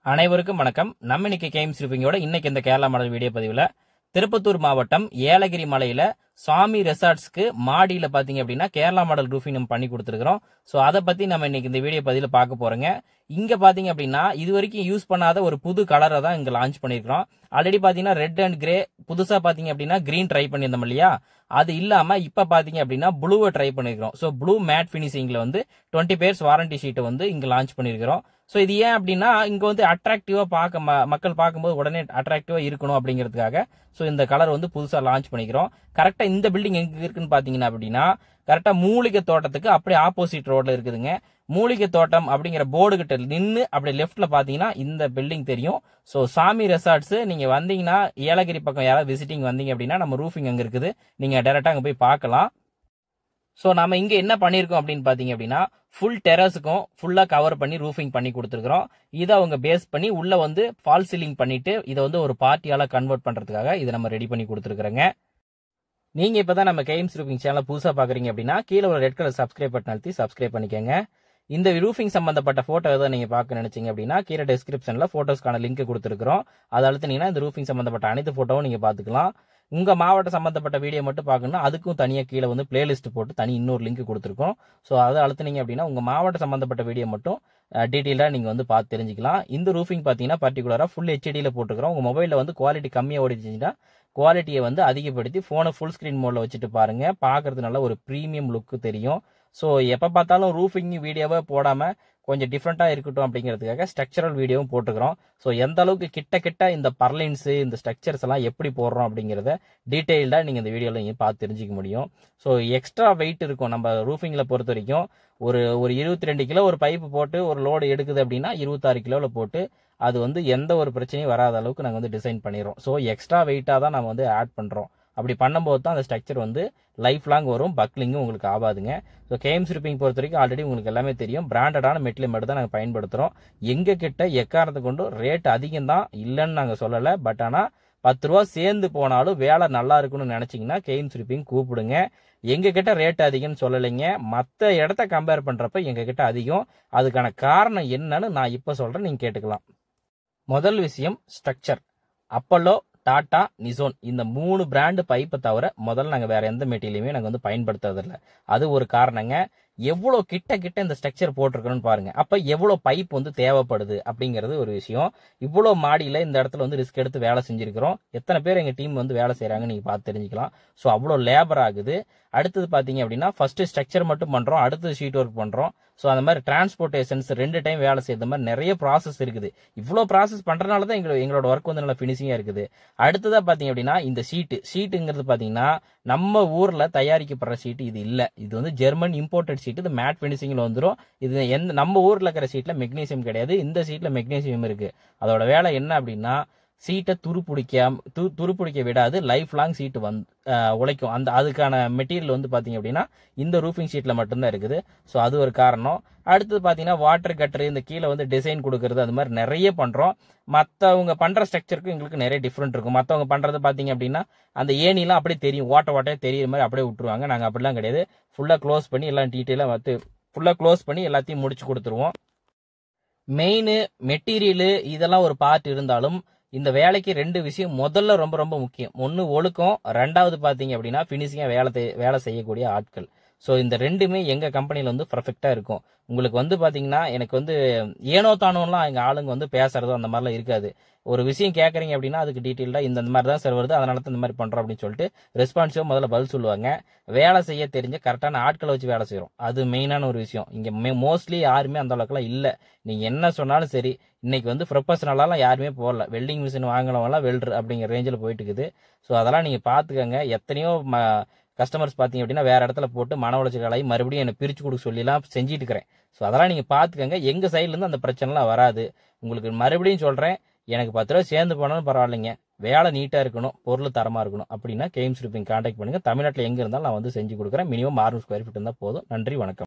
அனைவருக்கும் வணக்கம் நம்ம இன்னைக்கு கேம்ஸ் ரிப்பிங்கோட இன்னைக்கு இந்த கேரளா மாடல் வீடியோ பதிவில் திருப்பத்தூர் மாவட்டம் ஏலகிரி மலையில சாமி ரெசார்ட்ஸ்க்கு மாடியில பாத்தீங்க அப்படின்னா கேரளா மாடல் ரூஃபிங் நம்ம பண்ணி கொடுத்துருக்கோம் ஸோ அதை பத்தி நம்ம இன்னைக்கு இந்த வீடியோ பதிவில் பார்க்க போறோங்க இங்க பாத்தீங்க அப்படின்னா இது வரைக்கும் யூஸ் பண்ணாத ஒரு புது கலரை தான் இங்க லான்ச் பண்ணிருக்கிறோம் ஆல்ரெடி பாத்தீங்கன்னா ரெட் அண்ட் கிரே புதுசா பாத்தீங்க அப்படின்னா கிரீன் ட்ரை பண்ணியிருந்தோம் இல்லையா அது இல்லாம இப்ப பாத்தீங்க அப்படின்னா ப்ளூவை ட்ரை பண்ணிருக்கிறோம் ஸோ ப்ளூ மேட் ஃபினிஷிங்ல வந்து டுவெண்ட்டி பேர்ஸ் வாரண்டி ஷீட்டை வந்து இங்க லான்ச் பண்ணிருக்கிறோம் ஸோ இது ஏன் அப்படின்னா இங்க வந்து அட்ராக்டிவா பார்க்க ம- மக்கள் பார்க்கும்போது உடனே அட்ராக்டிவா இருக்கணும் அப்படிங்கிறதுக்காக ஸோ இந்த கலர் வந்து புதுசா லான்ச் பண்ணிக்கிறோம் கரெக்டா இந்த பில்டிங் எங்க இருக்குன்னு பாத்தீங்கன்னா அப்படின்னா கரெக்டா மூலிகை தோட்டத்துக்கு அப்படியே ஆப்போசிட் ரோட்ல இருக்குதுங்க மூலிகை தோட்டம் அப்படிங்கிற போர்டு கிட்ட நின்று அப்படி லெஃப்ட்ல பாத்தீங்கன்னா இந்த பில்டிங் தெரியும் ஸோ சாமி ரெசார்ட்ஸ் நீங்க வந்தீங்கன்னா ஏலகிரி பக்கம் யாராவது விசிட்டிங் வந்தீங்க அப்படின்னா நம்ம ரூஃபிங் அங்க இருக்குது நீங்க டைரக்டா அங்க போய் பார்க்கலாம் ஸோ நம்ம இங்க என்ன பண்ணியிருக்கோம் அப்படின்னு பாத்தீங்க அப்படின்னா ஃபுல் டெரஸுக்கும் ஃபுல்லா கவர் பண்ணி ரூஃபிங் பண்ணி கொடுத்துருக்கோம் இதை அவங்க பேஸ் பண்ணி உள்ள வந்து ஃபால் சீலிங் பண்ணிட்டு இதை வந்து ஒரு பார்ட்டியால கன்வெர்ட் பண்றதுக்காக இதை நம்ம ரெடி பண்ணி கொடுத்துருக்குறோங்க நீங்க இப்பதான் நம்ம கேம்ஸ் ரூஃபிங் சேனல் புதுசா பாக்குறீங்க அப்படின்னா கீழே ஒரு ரெட் கலர் சப்ஸ்கிரைப் பட்டன் அழுத்தி சப்ஸ்கிரைப் பண்ணிக்கோங்க இந்த ரூஃபிங் சம்பந்தப்பட்ட போட்டோ எதாவது நீங்க பார்க்க நினைச்சீங்க அப்படின்னா கீழே டிஸ்கிரிப்ஷன்ல போட்டோஸ்க்கான லிங்க் கொடுத்துருக்கோம் அதை அழுத்தினீங்கன்னா இந்த ரூஃபிங் சம்பந்தப்பட்ட அனைத்து போட்டோவும் நீங்க பாத்துக்கலாம் உங்க மாவட்ட சம்பந்தப்பட்ட வீடியோ மட்டும் பார்க்கணும்னா அதுக்கும் தனியாக கீழே வந்து பிளேலிஸ்ட் போட்டு தனி இன்னொரு லிங்க் கொடுத்துருக்கோம் ஸோ அதை அழுத்துனீங்க அப்படின்னா உங்க மாவட்ட சம்பந்தப்பட்ட வீடியோ மட்டும் டீட்டெயிலாக நீங்க வந்து பார்த்து தெரிஞ்சுக்கலாம் இந்த ரூஃபிங் பார்த்தீங்கன்னா பர்டிகுலராக ஃபுல் ஹெச்டியில் போட்டுருக்கோம் உங்க மொபைலில் வந்து குவாலிட்டி கம்மியாக ஓடிச்சுன்னா குவாலிட்டியை வந்து அதிகப்படுத்தி ஃபோனை ஃபுல் ஸ்க்ரீன் மோடில் வச்சுட்டு பாருங்க பார்க்கறது நல்ல ஒரு ப்ரீமியம் லுக்கு தெரியும் ஸோ எப்போ பார்த்தாலும் ரூஃபிங் வீடியோவை போடாமல் கொஞ்சம் டிஃப்ரெண்ட்டாக இருக்கட்டும் அப்படிங்கிறதுக்காக ஸ்ட்ரக்சரல் வீடியோவும் போட்டுக்கிறோம் ஸோ எந்த அளவுக்கு கிட்ட கிட்ட இந்த பர்லைன்ஸு இந்த ஸ்ட்ரக்சர்ஸ் எல்லாம் எப்படி போடுறோம் அப்படிங்கிறத டீட்டெயில்டாக நீங்கள் இந்த வீடியோவில் நீங்கள் பார்த்து தெரிஞ்சுக்க முடியும் ஸோ எக்ஸ்ட்ரா வெயிட் இருக்கும் நம்ம ரூஃபிங்கில் பொறுத்த வரைக்கும் ஒரு ஒரு இருபத்தி ரெண்டு கிலோ ஒரு பைப்பு போட்டு ஒரு லோடு எடுக்குது அப்படின்னா இருபத்தாறு கிலோவில் போட்டு அது வந்து எந்த ஒரு பிரச்சனையும் வராத அளவுக்கு நாங்கள் வந்து டிசைன் பண்ணிடுறோம் ஸோ எக்ஸ்ட்ரா வெயிட்டாக தான் நம்ம வந்து ஆட் பண்ணுறோம் அப்படி பண்ணும்போது தான் அந்த ஸ்ட்ரக்சர் வந்து லைஃப் லாங் வரும் பக்லிங்கும் உங்களுக்கு ஆகாதுங்க ஸோ கேம்ஸ் ரிப்பிங் பொறுத்த வரைக்கும் ஆல்ரெடி உங்களுக்கு எல்லாமே தெரியும் பிராண்டடான மெட்டீரியல் மட்டும் தான் நாங்கள் பயன்படுத்துகிறோம் எங்க கிட்ட எக்காரணத்தை கொண்டும் ரேட் அதிகம் தான் இல்லைன்னு நாங்கள் சொல்லலை பட் ஆனால் பத்து ரூபா சேர்ந்து போனாலும் வேலை நல்லா இருக்கும்னு நினைச்சீங்கன்னா கேம்ஸ் ரிப்பிங் கூப்பிடுங்க எங்க கிட்ட ரேட் அதிகம்னு சொல்லலைங்க மற்ற இடத்த கம்பேர் பண்றப்ப எங்க கிட்ட அதிகம் அதுக்கான காரணம் என்னன்னு நான் இப்ப சொல்றேன் நீங்க கேட்டுக்கலாம் முதல் விஷயம் ஸ்ட்ரக்சர் அப்பல்லோ டாடா நிசோன் இந்த மூணு பிராண்டு பைப்பை தவிர முதல்ல நாங்கள் வேற எந்த மெட்டீரியலுமே நாங்கள் வந்து பயன்படுத்துறதில்ல அது ஒரு காரணங்க எவ்வளோ கிட்ட கிட்ட இந்த ஸ்ட்ரக்சர் போட்டிருக்கணும்னு பாருங்க அப்ப எவ்வளோ பைப் வந்து தேவைப்படுது அப்படிங்கிறது ஒரு விஷயம் இவ்வளோ மாடியில இந்த இடத்துல வந்து ரிஸ்க் எடுத்து வேலை செஞ்சிருக்கிறோம் எத்தனை பேர் எங்க டீம் வந்து வேலை செய்றாங்க நீங்க பார்த்து தெரிஞ்சுக்கலாம் ஸோ அவ்வளோ லேபர் ஆகுது அடுத்தது பாத்தீங்க அப்படின்னா ஃபர்ஸ்ட் ஸ்ட்ரக்சர் மட்டும் பண்றோம் அடுத்தது ஷீட் ஒர்க் பண்றோம் ஸோ அந்த மாதிரி டிரான்ஸ்போர்ட்டேஷன்ஸ் ரெண்டு டைம் வேலை செய்யற மாதிரி நிறைய ப்ராசஸ் இருக்குது இவ்வளோ ப்ராசஸ் பண்றதுனால தான் எங்களோட எங்களோட ஒர்க் வந்து நல்லா ஃபினிஷிங்கா இருக்குது அடுத்ததா பாத்தீங்க அப்படின்னா இந்த ஷீட்டு ஷீட்டுங்கிறது பாத்தீங்கன்னா நம்ம ஊர்ல தயாரிக்கப்படுற ஷீட் இது இல்ல இது வந்து ஜெர்மன் இம்போர்ட்டட் ஷீட் இது மேட் ஃபினிஷிங்ல வந்துரும் இது எந்த நம்ம ஊர்ல இருக்கிற ஷீட்ல மெக்னீசியம் கிடையாது இந்த ஷீட்ல மெக்னீசியம் இருக்கு அதோட வேலை என்ன அப்படின்னா சீட்டை துருப்பிடிக்காம து துருப்பிடிக்க விடாது லைஃப் லாங் சீட்டு வந்து அஹ், உழைக்கும் அந்த அதுக்கான மெட்டீரியல் வந்து பாத்தீங்க அப்படின்னா இந்த ரூஃபிங் ஷீட்ல மட்டும்தான் இருக்குது ஸோ அது ஒரு காரணம் அடுத்தது பாத்தீங்கன்னா வாட்டர் கட்டர் இந்த கீழே வந்து டிசைன் கொடுக்கறது அது மாதிரி நிறைய பண்றோம் மற்றவங்க பண்ற ஸ்ட்ரக்சருக்கு எங்களுக்கு நிறைய டிஃப்ரெண்ட் இருக்கும் மற்றவங்க பண்றது பாத்தீங்க அப்படின்னா அந்த ஏணிலாம் அப்படியே தெரியும் ஓட்ட ஓட்டையா தெரியுற மாதிரி அப்படியே விட்டுருவாங்க நாங்க அப்படிலாம் கிடையாது ஃபுல்லா க்ளோஸ் பண்ணி எல்லாம் டீட்டெயிலாக வந்து ஃபுல்லா க்ளோஸ் பண்ணி எல்லாத்தையும் முடிச்சு கொடுத்துருவோம் மெயின் மெட்டீரியலு இதெல்லாம் ஒரு பார்ட் இருந்தாலும் இந்த வேலைக்கு ரெண்டு விஷயம் முதல்ல ரொம்ப ரொம்ப முக்கியம் ஒன்று ஒழுக்கம் ரெண்டாவது பார்த்தீங்க அப்படின்னா ஃபினிஷிங்காக வேலை தெ- வேலை செய்யக்கூடிய ஆட்கள் ஸோ இந்த ரெண்டுமே எங்கள் கம்பெனியில் வந்து பர்ஃபெக்டாக இருக்கும் உங்களுக்கு வந்து பார்த்தீங்கன்னா எனக்கு வந்து ஏனோ தானோலாம் எங்கள் ஆளுங்க வந்து பேசுறதோ அந்த மாதிரிலாம் இருக்காது ஒரு விஷயம் கேட்குறீங்க அப்படின்னா அதுக்கு டீட்டெயிலாக இந்த இந்த மாதிரி தான் சார் வருது அதனால தான் இந்த மாதிரி பண்ணுறோம் அப்படின்னு சொல்லிட்டு ரெஸ்பான்சிவாக முதல்ல பதில் சொல்லுவாங்க வேலை செய்ய தெரிஞ்ச கரெக்டான ஆட்களை வச்சு வேலை செய்கிறோம் அது மெயினான ஒரு விஷயம் இங்கே மோஸ்ட்லி யாருமே அந்த அளவுக்குலாம் இல்லை நீங்கள் என்ன சொன்னாலும் சரி இன்னைக்கு வந்து ப்ரொஃபஷனலாலாம் யாருமே போடல வெல்டிங் மிஷின் வாங்கினவங்களாம் வெல்டர் அப்படிங்கிற ரேஞ்சில் போயிட்டு இருக்குது ஸோ அதெல்லாம் நீங்கள் பார்த்துக்கங்க எத்தனையோ கஸ்டமர்ஸ் பார்த்தீங்க அப்படின்னா வேற இடத்துல போட்டு மன உளைச்சலாகி மறுபடியும் என்னை பிரித்து கொடுக்க சொல்லிலாம் செஞ்சுட்டு இருக்கிறேன் ஸோ அதெல்லாம் நீங்கள் பார்த்துக்கங்க எங்கள் சைட்லேருந்து அந்த பிரச்சனைலாம் வராது உங்களுக்கு மறுபடியும் சொல்கிறேன் எனக்கு பத்து ரூபா சேர்ந்து போனாலும் பரவாயில்லைங்க வேலை நீட்டாக இருக்கணும் பொருள் தரமாக இருக்கணும் அப்படின்னா கேம்ஸ் ரிப்பிங் கான்டாக்ட் பண்ணுங்க தமிழ்நாட்டில் எங்கே இருந்தாலும் நான் வந்து செஞ்சு கொடுக்குறேன் மினிமம் ஆறுநூறு ஸ்கொயர் ஃபீட் இருந்தால் போதும் நன்றி வணக்கம்